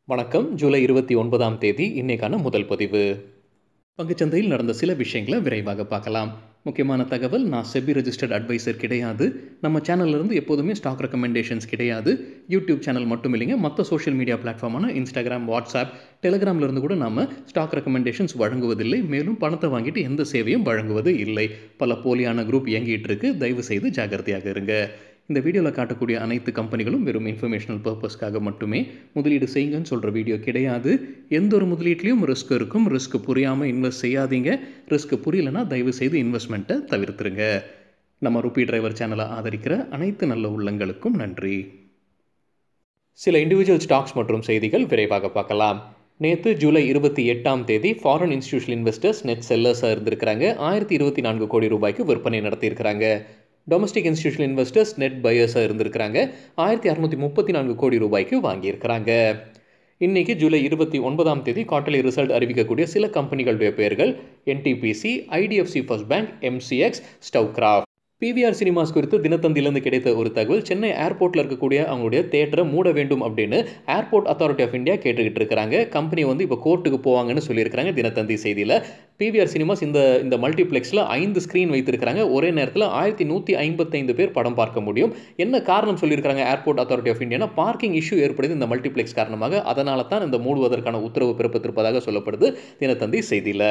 வணக்கம் ஜூலை இருபத்தி ஒன்பதாம் தேதி இன்னைக்கான முதல் பதிவு பங்குச்சந்தையில் நடந்த சில விஷயங்களை விரைவாக பார்க்கலாம் முக்கியமான தகவல் நான் செபி ரெஜிஸ்டர்ட் அட்வைசர் கிடையாது நம்ம சேனல்ல இருந்து எப்போதுமே ஸ்டாக் ரெக்கமெண்டேஷன்ஸ் கிடையாது யூடியூப் சேனல் மட்டும் இல்லைங்க மற்ற சோஷியல் மீடியா பிளாட்ஃபார்மான இன்ஸ்டாகிராம் வாட்ஸ்அப் டெலிகிராம்ல இருந்து கூட நாம ஸ்டாக் ரெக்கமெண்டேஷன்ஸ் வழங்குவதில்லை மேலும் பணத்தை வாங்கிட்டு எந்த சேவையும் வழங்குவது இல்லை பல போலியான குரூப் இயங்கிட்டு இருக்கு தயவு செய்து ஜாகிரதையாக இருங்க இந்த வீடியோவில் காட்டக்கூடிய அனைத்து கம்பெனிகளும் வெறும் இன்ஃபர்மேஷனல் பர்பஸ்க்காக மட்டுமே முதலீடு செய்யுங்கன்னு சொல்கிற வீடியோ கிடையாது எந்த ஒரு முதலீட்லையும் ரிஸ்க் இருக்கும் ரிஸ்க் புரியாமல் இன்வெஸ்ட் செய்யாதீங்க ரிஸ்க் புரியலனா தயவு செய்து இன்வெஸ்ட்மெண்ட்டை தவிர்த்துருங்க நம்ம ருபி டிரைவர் சேனலை ஆதரிக்கிற அனைத்து நல்ல உள்ளங்களுக்கும் நன்றி சில இண்டிவிஜுவல் ஸ்டாக்ஸ் மற்றும் செய்திகள் விரைவாக பார்க்கலாம் நேற்று ஜூலை இருபத்தி எட்டாம் தேதி ஃபாரின் இன்ஸ்டியூஷனல் இன்வெஸ்டர்ஸ் நெட் செல்லர்ஸாக இருந்திருக்கிறாங்க ஆயிரத்தி இருபத்தி நான்கு கோடி ரூபாய்க்கு விற்பனை நடத்தியிருக்கிறாங்க டொமஸ்டிக் இன்ஸ்டியூஷனல் இன்வெஸ்டர்ஸ் நெட் பையர்ஸாக இருந்திருக்கிறாங்க ஆயிரத்தி அறுநூற்றி முப்பத்தி நான்கு கோடி ரூபாய்க்கு வாங்கியிருக்கிறாங்க இன்னைக்கு ஜூலை இருபத்தி ஒன்பதாம் தேதி குவார்டர்லி ரிசல்ட் அறிவிக்கக்கூடிய சில கம்பெனிகளுடைய பெயர்கள் NTPC IDFC first bank MCX Stovecraft PVR cinemas குறித்து தினத்தந்தியிலிருந்து கிடைத்த ஒரு தகவல் சென்னை ஏர்போர்ட்டில் இருக்கக்கூடிய அவங்களுடைய தேட்டரை மூட வேண்டும் அப்படின்னு ஏர்போர்ட் அத்தாரிட்டி ஆஃப் இந்தியா கேட்டுக்கிட்டு இருக்காங்க கம்பெனி வந்து இப்போ கோர்ட்டுக்கு போவாங்கன்னு சொல்லியிருக்காங்க தினத்தந்தி செய்தியில் பிவிஆர் சினிமாஸ் இந்த இந்த மல்டிப்ளெக்ஸில் ஐந்து ஸ்க்ரீன் வைத்திருக்கிறாங்க ஒரே நேரத்தில் ஆயிரத்தி நூற்றி ஐம்பத்தைந்து பேர் படம் பார்க்க முடியும் என்ன காரணம் சொல்லியிருக்காங்க ஏர்போர்ட் அத்தாரிட்டி ஆஃப் இந்தியானா பார்க்கிங் இஷ்யூ ஏற்படுது இந்த மல்டிப்ளெக்ஸ் காரணமாக அதனால தான் இந்த மூடுவதற்கான உத்தரவு பிறப்பித்திருப்பதாக சொல்லப்படுது தினத்தந்தி செய்தியில்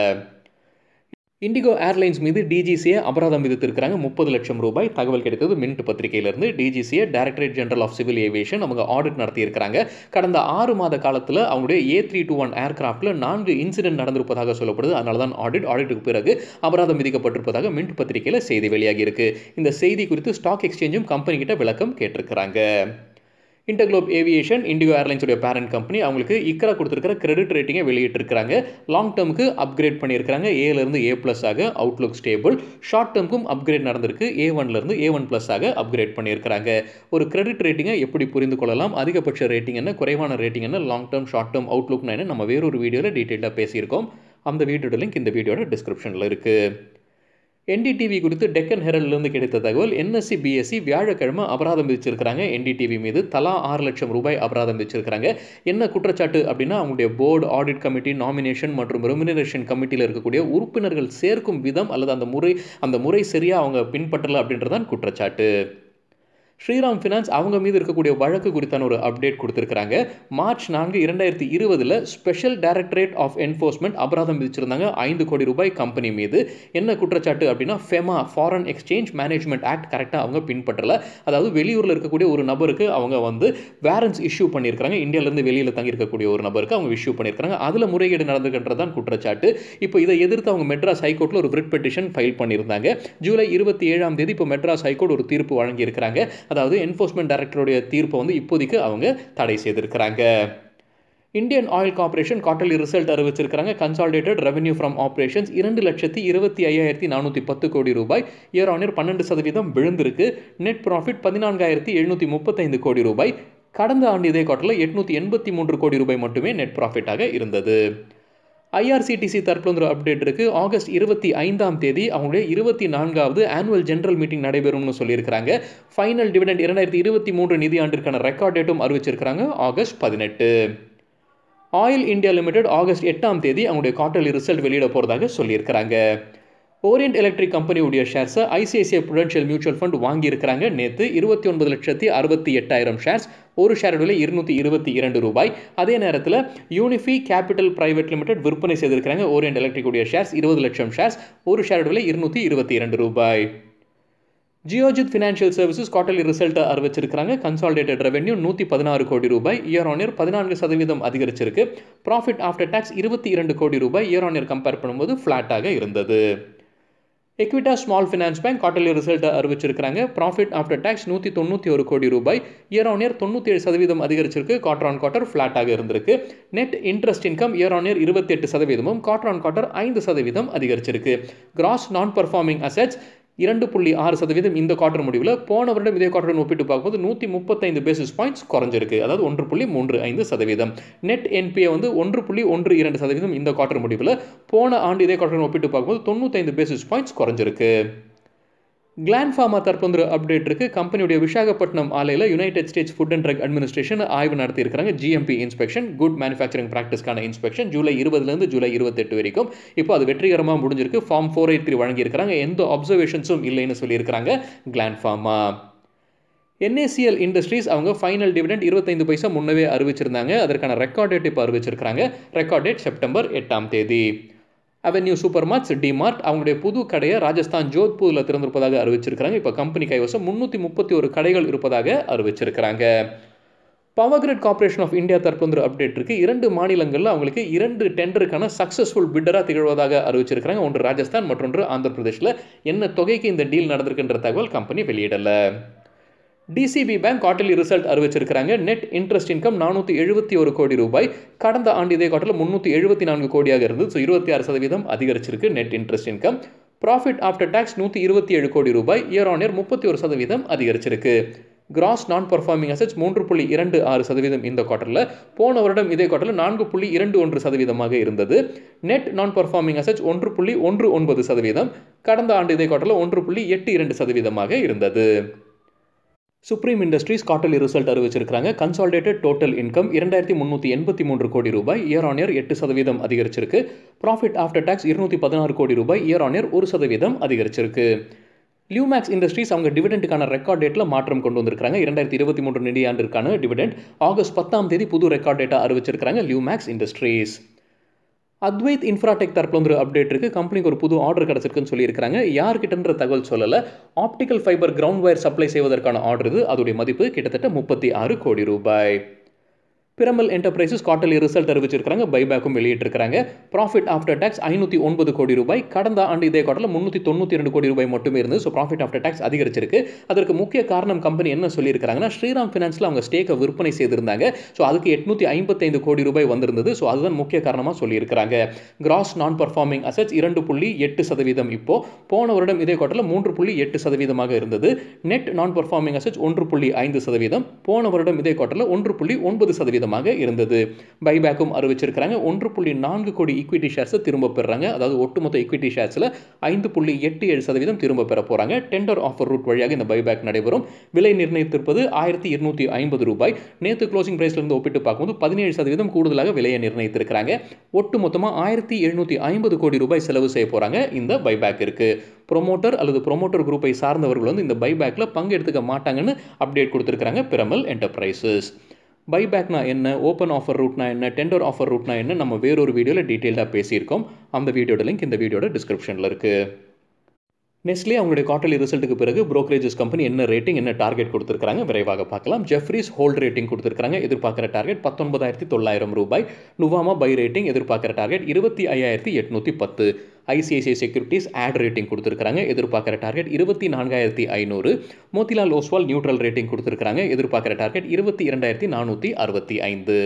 இண்டிகோ ஏர்லைன்ஸ் மீது டிஜிசியை அபராதம் விதித்திருக்கிறாங்க முப்பது லட்சம் ரூபாய் தகவல் கிடைத்தது மின்ட் பத்திரிகையிலிருந்து டிஜிசியை directorate general of civil aviation அவங்க ஆடிட் நடத்தியிருக்கிறாங்க கடந்த ஆறு மாத காலத்தில் அவங்களுடைய ஏ த்ரீ டூ ஒன் ஏர்கிராஃப்டில் நான்கு இன்சிடென்ட் நடந்திருப்பதாக சொல்லப்படுது அதனால தான் ஆடிட் ஆடிட்டுக்கு பிறகு அபராதம் விதிக்கப்பட்டிருப்பதாக மின்ட் பத்திரிகையில் செய்தி வெளியாகி இருக்கு இந்த செய்தி குறித்து ஸ்டாக் எக்ஸ்சேஞ்சும் கம்பெனி கிட்ட விளக்கம் கேட்டிருக்கிறாங்க இன்டர்குளோப் ஏவியேஷன் இண்டிகோ ஏர்லைன்ஸுடைய பேரண்ட் கம்பெனி அவங்களுக்கு இக்கரா கொடுத்துருக்கிற கிரெடிட் ரேட்டிங்கை வெளியிட்டிருக்கிறாங்க லாங் டேர்முக்கு அப்கிரேட் பண்ணியிருக்காங்க ஏலேருந்து ஏ ப்ளஸ் ஆக அவுட்லுக் ஸ்டேபிள் ஷார்ட் டேர்முக்கும் அப்கிரேட் நடந்திருக்கு ஏ ஒன்லேருந்து ஏ ஒன் ப்ளஸ் ஆக அப்கிரேட் பண்ணியிருக்கிறாங்க ஒரு கிரெடிட் ரேட்டிங்கை எப்படி புரிந்து கொள்ளலாம் அதிகபட்ச ரேட்டிங் என்ன குறைவான ரேட்டிங் என்ன லாங் டேர்ம் ஷார்ட் டேர்ம் அவுட்லுக்னா என்ன நம்ம வேறொரு வீடியோவில் டீட்டெயிலாக பேசியிருக்கோம் அந்த வீடியோட லிங்க் இந்த வீடியோட டிஸ்கிரிப்ஷனில் இருக்குது என்டிடிவி குறித்து டெக்கன் ஹெரல்லேருந்து கிடைத்த தகவல் என்எஸ்சி பிஎஸ்சி வியாழக்கிழமை அபராதம் விதிச்சிருக்கிறாங்க என்டிடிவி மீது தலா ஆறு லட்சம் ரூபாய் அபராதம் விதிச்சிருக்கிறாங்க என்ன குற்றச்சாட்டு அப்படின்னா அவங்களுடைய போர்டு ஆடிட் கமிட்டி நாமினேஷன் மற்றும் ரெமினரேஷன் கமிட்டியில் இருக்கக்கூடிய உறுப்பினர்கள் சேர்க்கும் விதம் அல்லது அந்த முறை அந்த முறை சரியாக அவங்க பின்பற்றலை அப்படின்றதான் குற்றச்சாட்டு ஸ்ரீராம் ஃபினான்ஸ் அவங்க மீது இருக்கக்கூடிய வழக்கு குறித்தான ஒரு அப்டேட் கொடுத்துருக்காங்க மார்ச் நான்கு இரண்டாயிரத்தி இருபதில் ஸ்பெஷல் டைரக்டரேட் ஆஃப் என்ஃபோர்ஸ்மெண்ட் அபராதம் விதிச்சிருந்தாங்க ஐந்து கோடி ரூபாய் கம்பெனி மீது என்ன குற்றச்சாட்டு அப்படின்னா FEMA foreign exchange management act கரெக்டாக அவங்க பின்பற்றல அதாவது வெளியூரில் இருக்கக்கூடிய ஒரு நபருக்கு அவங்க வந்து வேரன்ஸ் இஷ்யூ பண்ணியிருக்காங்க இந்தியாவிலேருந்து வெளியில் தங்கியிருக்கக்கூடிய ஒரு நபருக்கு அவங்க இஷ்யூ பண்ணியிருக்காங்க அதில் முறைகேடு நடந்துகின்றது தான் குற்றச்சாட்டு இப்போ இதை எதிர்த்து அவங்க மெட்ராஸ் ஹைகோர்ட்டில் ஒரு ரிட் பெட்டிஷன் ஃபைல் பண்ணியிருந்தாங்க ஜூலை இருபத்தி ஏழாம் தேதி இப்போ மெட்ராஸ் ஹைகோர்ட் ஒரு தீர்ப்பு வழங்கியிருக்கிறாங்க அதாவது என்ஃபோர்ஸ்மெண்ட் டைரக்டருடைய தீர்ப்பை வந்து இப்போதைக்கு அவங்க தடை செய்திருக்கிறாங்க Indian oil corporation quarterly result அறிவிச்சிருக்கிறாங்க கன்சாலிடேட்டட் ரெவன்யூ ஃப்ரம் ஆப்ரேஷன்ஸ் இரண்டு லட்சத்தி இருபத்தி ஐயாயிரத்தி நானூற்றி பத்து கோடி ரூபாய் இயர் ஆன் இயர் பன்னெண்டு சதவீதம் விழுந்திருக்கு நெட் ப்ராஃபிட் பதினான்காயிரத்தி எழுநூற்றி முப்பத்தைந்து கோடி ரூபாய் கடந்த ஆண்டு இதே குவார்ட்டரில் எட்நூற்றி எண்பத்தி மூன்று கோடி ரூபாய் மட்டுமே நெட் ப்ராஃபிட்டாக இருந்தது ஐஆர்சிடிசி தரப்புல ஒரு அப்டேட் இருக்கு ஆகஸ்ட் இருபத்தி ஐந்தாம் தேதி அவங்களுடைய இருபத்தி நான்காவது ஆனுவல் ஜெனரல் மீட்டிங் நடைபெறும்னு சொல்லியிருக்கிறாங்க ஃபைனல் டிவிடெண்ட் இரண்டாயிரத்தி இருபத்தி மூன்று நிதியாண்டிற்கான ரெக்கார்ட் டேட்டும் அறிவிச்சிருக்கிறாங்க ஆகஸ்ட் பதினெட்டு ஆயில் இந்தியா லிமிடெட் ஆகஸ்ட் எட்டாம் தேதி அவங்களுடைய குவார்டர்லி ரிசல்ட் வெளியிட போகிறதாக சொல்லியிருக்கிறாங்க ஓரியன்ட் எலக்ட்ரிக் கம்பெனியுடைய ஷேர்ஸை ஐசிஐசிஐ ப்ருடென்ஷியல் மியூச்சுவல் ஃபண்ட் வாங்கியிருக்கிறாங்க நேற்று இருபத்தி ஒன்பது லட்சத்தி அறுபத்தி எட்டாயிரம் ஷேர்ஸ் ஒரு ஷேர் விலை இருநூற்றி இருபத்தி இரண்டு ரூபாய் அதே நேரத்தில் யூனிஃபி கேபிட்டல் பிரைவேட் லிமிடெட் விற்பனை செய்திருக்கிறாங்க ஓரியன்ட் எலக்ட்ரிக்குடைய ஷேர்ஸ் இருபது லட்சம் ஷேர்ஸ் ஒரு ஷேர் விலை இருநூற்றி இருபத்தி இரண்டு ரூபாய் ஜியோஜித் ஃபினான்ஷியல் சர்வீசஸ் குவார்டர்லி ரிசல்ட்டை அறிவிச்சிருக்காங்க கன்சாலிடேட்டட் ரெவென்யூ நூற்றி பதினாறு கோடி ரூபாய் இயர் ஆன் இயர் பதினான்கு சதவீதம் அதிகரிச்சிருக்கு ப்ராஃபிட் ஆஃப்டர் டேக்ஸ் இருபத்தி இரண்டு கோடி ரூபாய் இயர் ஆன் இயர் கம்பேர் பண்ணும்போது ஃப்ளாட்டாக இருந்தது Equitas small finance bank quarterly ரிசல்ட்டை அறிவிச்சிருக்காங்க ப்ராஃபிட் ஆஃப்டர் டேக்ஸ் நூற்றி தொண்ணூற்றி ஒரு கோடி ரூபாய் இயர் ஆன் இயர் தொண்ணூற்றி ஏழு சதவீதம் அதிகரிச்சிருக்கு குவார்டர் ஆன் குவார்டர் ஃப்ளாட்டாக இருந்திருக்கு net interest income year on year இருபத்தி எட்டு சதவீதமும் குவார்டர் ஆன் குவார்டர் ஐந்து சதவீதம் அதிகரிச்சிருக்கு கிராஸ் நான் பர்ஃபார்மிங் அசெட்ஸ் இரண்டு புள்ளி ஆறு சதவீதம் இந்த குவார்டர் முடிவில் போன வருடம் இதே குவார்டருடன் ஒப்பிட்டு பார்க்கும்போது நூற்றி முப்பத்தைந்து பேசிஸ் பாயிண்ட்ஸ் குறைஞ்சிருக்கு அதாவது ஒன்று புள்ளி மூன்று ஐந்து சதவீதம் நெட் என்பிஏ வந்து ஒன்று புள்ளி ஒன்று இரண்டு சதவீதம் இந்த குவார்டர் முடிவில் போன ஆண்டு இதே குவார்டருடன் ஒப்பிட்டு பார்க்கும்போது தொண்ணூத்தைந்து பேசிஸ் பாயிண்ட்ஸ் குறைஞ்சிருக்கு கிளான் ஃபார்மா தற்போது அப்டேட் இருக்குது கம்பெனியுடைய விசாகப்பட்டினம் ஆலையில் United States food and drug administration ஆய்வு நடத்தியிருக்காங்க ஜிஎம்பி இன்ஸ்பெக்ஷன் குட் மேனுஃபேக்சரிங் ப்ராக்டிஸ்க்கான இன்ஸ்பெக்ஷன் ஜூலை இருபதுலேருந்து ஜூலை இருபத்தெட்டு வரைக்கும் இப்போ அது வெற்றிகரமாக முடிஞ்சிருக்கு ஃபார்ம் ஃபோர் எயிட் த்ரீ வழங்கியிருக்கிறாங்க எந்த அப்சர்வேஷன்ஸும் இல்லைன்னு சொல்லியிருக்கிறாங்க கிளான் ஃபார்மா என்ஏசிஎல் இண்டஸ்ட்ரீஸ் அவங்க ஃபைனல் டிவிடெண்ட் இருபத்தைந்து பைசா முன்னவே அறிவிச்சிருந்தாங்க அதற்கான ரெக்கார்ட் டேட் இப்போ அறிவிச்சிருக்காங்க ரெக்கார்ட் டேட் செப்டம்பர் எட்டாம் தேதி அவென்யூ சூப்பர் மார்ட்ஸ் டிமார்ட் அவங்களுடைய புது கடையை ராஜஸ்தான் ஜோத்பூரில் திறந்திருப்பதாக அறிவிச்சிருக்கிறாங்க இப்போ கம்பெனி கைவசம் முந்நூற்றி முப்பத்தி ஒரு கடைகள் இருப்பதாக அறிவிச்சிருக்கிறாங்க power grid corporation of India தற்போது அப்டேட் இருக்குது இரண்டு மாநிலங்களில் அவங்களுக்கு இரண்டு டெண்டருக்கான சக்ஸஸ்ஃபுல் பிட்டராக திகழ்வதாக அறிவிச்சிருக்கிறாங்க ஒன்று ராஜஸ்தான் மற்றொன்று ஆந்திர பிரதேஷில் என்ன தொகைக்கு இந்த டீல் நடந்திருக்குன்ற தகவல் கம்பெனி வெளியிடலை டிசிபி பேங்க் குவார்டர்லி ரிசல்ட் அறிவிச்சிருக்கிறாங்க நெட் இன்ட்ரெஸ்ட் இன்கம் நானூற்றி எழுபத்தி ஒரு கோடி ரூபாய் கடந்த ஆண்டு இதே காட்டில் முந்நூற்றி எழுபத்தி நான்கு கோடியாக இருந்தது ஸோ இருபத்தி ஆறு சதவீதம் அதிகரிச்சிருக்கு net interest income profit after tax நூற்றி இருபத்தி ஏழு கோடி ரூபாய் இயர் ஆன் இயர் முப்பத்தி ஒரு சதவீதம் அதிகரிச்சிருக்கு கிராஸ் நான் பர்ஃபார்மிங் அசட்ஸ் மூன்று புள்ளி இரண்டு ஆறு சதவீதம் இந்த குவார்ட்டரில் போன வருடம் இதே குவார்ட்டரில் நான்கு புள்ளி இரண்டு ஒன்று சதவீதமாக இருந்தது நெட் நான் பர்ஃபார்மிங் அசட்ஸ் ஒன்று புள்ளி ஒன்று ஒன்பது சதவீதம் கடந்த ஆண்டு இதே குவார்ட்டரில் ஒன்று புள்ளி எட்டு இரண்டு சதவீதமாக இருந்தது சுப்ரீம் இண்டஸ்ட்ரீஸ் குவார்டர்லி ரிசல்ட் அறிவிச்சிருக்காங்க கன்சாலிடேட்டட் டோட்டல் இன்கம் இரண்டாயிரத்தி முந்நூற்றி எண்பத்தி மூன்று கோடி ரூபாய் இயர் ஆன் இயர் எட்டு சதவீதம் அதிகரிச்சிருக்கு ப்ராஃபிட் ஆஃப்டர் டேக்ஸ் இருநூற்றி பதினாறு கோடி ரூபாய் இயர் ஆன் இயர் ஒரு சதவீதம் அதிகரிச்சிருக்கு லியூமேக்ஸ் இண்டஸ்ட்ரீஸ் அவங்க டிவிடெண்டுக்கான ரெக்கார்ட் டேட்டில் மாற்றம் கொண்டு வந்திருக்காங்க இரண்டாயிரத்தி இருபத்தி மூன்று நிதியாண்டிற்கான டிவிடெண்ட் ஆகஸ்ட் பத்தாம் தேதி புது ரெக்கார்ட் டேட்டா அறிவிச்சிருக்காங்க லியூமேக்ஸ் இண்டஸ்ட்ரீஸ் அத்வைத் இன்ஃப்ராடெக் தரப்பில் வந்து ஒரு அப்டேட் இருக்குது கம்பெனிக்கு ஒரு புது ஆர்டர் கிடச்சிருக்குன்னு சொல்லியிருக்காங்க யார்கிட்டன்ற தகவல் சொல்லலை optical fibre ground wire supply செய்வதற்கான ஆர்டர் இது அதோடைய மதிப்பு கிட்டத்தட்ட முப்பத்தி ஆறு கோடி ரூபாய் பிரமல் என்டர்பிரைசஸ் குவார்டர்லி ரிசல்ட் அறிவிச்சிருக்காங்க பைபேக்கும் வெளியிட்டிருக்காங்க ப்ராஃபிட் ஆஃப்டர் டேக்ஸ் ஐநூற்றி ஒன்பது கோடி ரூபாய் கடந்த ஆண்டு இதே குவார்டரில் முந்நூற்றி தொண்ணூற்றி ரெண்டு கோடி ரூபாய் மட்டுமே இருந்தது ஸோ ப்ராஃபிட் ஆஃப்டர் டேக்ஸ் அதிகரிச்சிருக்கு அதற்கு முக்கிய காரணம் கம்பெனி என்ன சொல்லியிருக்காங்கன்னா ஸ்ரீராம் ஃபினான்ஸில் அவங்க ஸ்டேக்கை விற்பனை செய்திருந்தாங்க ஸோ அதுக்கு எட்நூற்றி ஐம்பத்தைந்து கோடி ரூபாய் வந்திருந்தது ஸோ அதுதான் முக்கிய காரணமாக சொல்லியிருக்கிறாங்க கிராஸ் நான் பர்ஃபார்மிங் அசட்ஸ் இரண்டு புள்ளி எட்டு சதவீதம் இப்போ போன வருடம் இதே குவார்டரில் மூன்று புள்ளி எட்டு சதவீதமாக இருந்தது நெட் நான் பர்ஃபார்மிங் அசட்ஸ் ஒன்று புள்ளி ஐந்து சதவீதம் போன வருடம் இதே குவார்டரில் ஒன்று புள்ளி ஒன்பது சதவீதமாக இருந்தது பைபேக்கும் அறிவிச்சிருக்கிறாங்க ஒன்று புள்ளி நான்கு கோடி ஈக்விட்டி ஷேர்ஸை திரும்ப பெறுறாங்க அதாவது ஒட்டுமொத்த ஈக்விட்டி ஷேர்ஸில் ஐந்து புள்ளி எட்டு ஏழு சதவீதம் திரும்ப பெற போகிறாங்க டெண்டர் ஆஃபர் ரூட் வழியாக இந்த பைபேக் நடைபெறும் விலை நிர்ணயித்திருப்பது ஆயிரத்தி இருநூற்றி ஐம்பது ரூபாய் நேற்று க்ளோசிங் ப்ரைஸ்லேருந்து ஒப்பிட்டு பார்க்கும்போது பதினேழு சதவீதம் கூடுதலாக விலையை நிர்ணயித்திருக்கிறாங்க ஒட்டு மொத்தமாக ஆயிரத்தி எழுநூற்றி ஐம்பது கோடி ரூபாய் செலவு செய்ய போகிறாங்க இந்த பைபேக் இருக்குது ப்ரொமோட்டர் அல்லது ப்ரொமோட்டர் குரூப்பை சார்ந்தவர்கள் வந்து இந்த பைபேக்கில் பங்கெடுத்துக்க மாட்டாங்கன்னு அப்டேட் கொடுத்துருக்காங்க பிரமல் என்டர்பிரைசஸ் பைபேக்னா என்ன ஓப்பன் ஆஃபர் ரூட்னா என்ன டெண்டர் ஆஃபர் ரூட்னா என்ன நம்ம வேறொரு வீடியோவில் டீட்டெயிலாக பேசியிருக்கோம் அந்த வீடியோட லிங்க் இந்த வீடியோட டிஸ்கிரிப்ஷனில் இருக்குது நெஸ்லே அவங்களுடைய குவார்டர்லி ரிசல்ட்டுக்கு பிறகு ப்ரோக்கரேஜஸ் கம்பெனி என்ன ரேட்டிங் என்ன டார்கெட் கொடுத்துருக்காங்க விரைவாக பார்க்கலாம் ஜெஃப்ரிஸ் ஹோல்ட் ரேட்டிங் கொடுத்துருக்காங்க எதிர்பார்க்குற டார்கெட் பத்தொன்பதாயிரத்தி தொள்ளாயிரம் ரூபாய் நுவாமா பை ரேட்டிங் எதிர்பார்க்குற டார்கெட் இருபத்தி ஐயாயிரத்தி எட்நூற்றி பத்து ஐசிஐசிஐ செக்யூரிட்டிஸ் ஆட் ரேட்டிங் கொடுத்துருக்காங்க எதிர்பார்க்குற டார்கெட் இருபத்தி நான்காயிரத்தி ஐநூறு மோத்திலால் ஓஸ்வால் நியூட்ரல் ரேட்டிங் கொடுத்துருக்காங்க எதிர்பார்க்குற டார்கெட் இருபத்தி இரண்டாயிரத்தி நானூற்றி அறுபத்தி ஐந்து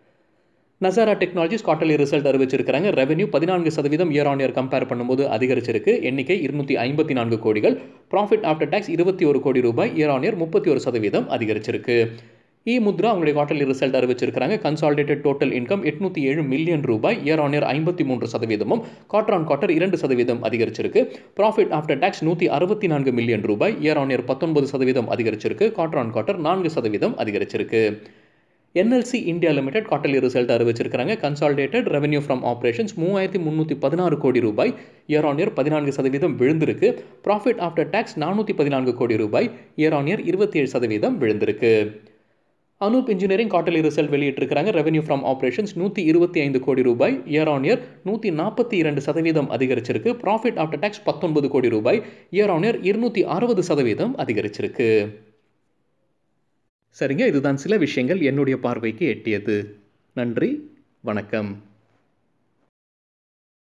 நசாரா டெக்னாலஜிஸ் குவார்டர்லி ரிசல்ட் அறிவிச்சிருக்காங்க ரெவன்யூ பதினான்கு சதவீதம் இயர் ஆன் இயர் கம்பேர் பண்ணும்போது அதிகரிச்சிருக்கு எண்ணிக்கை இருநூற்றி ஐம்பத்தி நான்கு கோடிகள் ப்ராஃபிட் ஆஃப்டர் டேக்ஸ் இருபத்தி ஒரு கோடி ரூபாய் இயர் ஆன் இயர் முப்பத்தி ஒரு சதவீதம் அதிகரிச்சிருக்கு இ முத்ரா அவங்களுடைய குவார்டர்லி ரிசல்ட் அறிவிச்சிருக்காங்க கன்சாலிடேட்டட் டோட்டல் இன்கம் எட்நூற்றி ஏழு மில்லியன் ரூபாய் இயர் ஆன் இயர் ஐம்பத்தி மூன்று சதவீதமும் குவார்டர் ஆன் குவார்டர் இரண்டு சதவீதம் அதிகரிச்சிருக்கு ப்ராஃபிட் ஆஃப்டர் டேக்ஸ் நூற்றி அறுபத்தி நான்கு மில்லியன் ரூபாய் இயர் ஆன் இயர் பத்தொன்பது சதவீதம் அதிகரிச்சிருக்கு குவார்டர் ஆன் குவார்டர் நான்கு சதவீதம் அதிகரிச்சிருக்கு NLC India limited quarterly result அறிவிச்சிருக்காங்க கன்சாலிடேட்டட் ரெவன்யூ ஃப்ரம் ஆப்ரேஷன்ஸ் மூவாயிரத்தி முந்நூற்றி பதினாறு கோடி ரூபாய் இயர் ஆன் இயர் பதினான்கு சதவீதம் விழுந்திருக்கு ப்ராஃபிட் ஆஃப்டர் டேக்ஸ் நானூற்றி பதினான்கு கோடி ரூபாய் இயர் ஆன் இயர் இருபத்தி ஏழு சதவீதம் விழுந்திருக்கு அனூப் இன்ஜினியரிங் குவார்டர்லி ரிசல்ட் வெளியிட்டிருக்காங்க ரெவன்யூ ஃப்ரம் ஆப்ரேஷன்ஸ் நூற்றி இருபத்தி ஐந்து கோடி ரூபாய் இயர் ஆன் இயர் நூற்றி நாற்பத்தி இரண்டு சதவீதம் அதிகரிச்சிருக்கு ப்ராஃபிட் ஆஃப்டர் டேக்ஸ் பத்தொன்பது கோடி ரூபாய் இயர் ஆன் இயர் இருநூற்றி அறுபது சதவீதம் அதிகரிச்சிருக்கு சரிங்க இதுதான் சில விஷயங்கள் என்னுடைய பார்வைக்கு எட்டியது நன்றி வணக்கம்